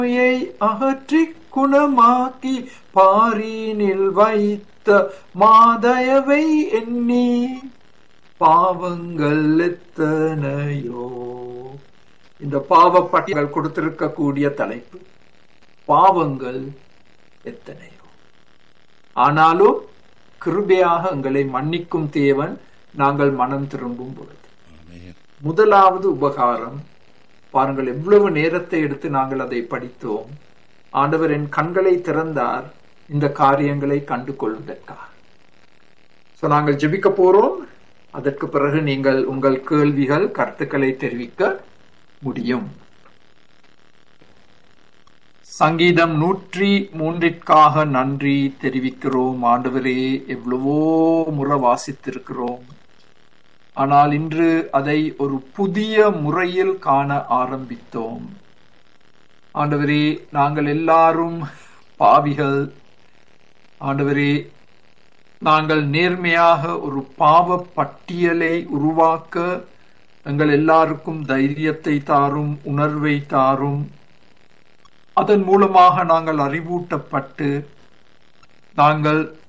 நோயை அகற்றி குணமாக்கி பாரினில் வைத்த மாதயவை எண்ணி பாவங்கள் எத்தனையோ இந்த பாவ பட்டியல் கொடுத்திருக்கக்கூடிய தலைப்பு பாவங்கள் எத்தனையோ ஆனாலும் கிருபையாக எங்களை மன்னிக்கும் தேவன் நாங்கள் மனம் திரும்பும் பொழுது முதலாவது உபகாரம் பாருங்கள் எவ்வளவு நேரத்தை எடுத்து நாங்கள் அதை படித்தோம் ஆண்டவர் என் கண்களை திறந்தார் இந்த காரியங்களை கண்டு கொள்வதற்காக சோ நாங்கள் ஜெபிக்க போறோம் அதற்கு பிறகு நீங்கள் உங்கள் கேள்விகள் கருத்துக்களை தெரிவிக்க முடியும் சங்கீதம் நூற்றி மூன்றிற்காக நன்றி தெரிவிக்கிறோம் ஆண்டவரே எவ்வளவோ முறை வாசித்திருக்கிறோம் ஆனால் இன்று அதை ஒரு புதிய முறையில் காண ஆரம்பித்தோம் ஆண்டவரே நாங்கள் எல்லாரும் பாவிகள் ஆண்டவரே நாங்கள் நேர்மையாக ஒரு பாவ பட்டியலை உருவாக்க எங்கள் எல்லாருக்கும் தைரியத்தை தாரும் உணர்வை தாரும் அதன் மூலமாக நாங்கள் அறிவூட்டப்பட்டு நாங்கள்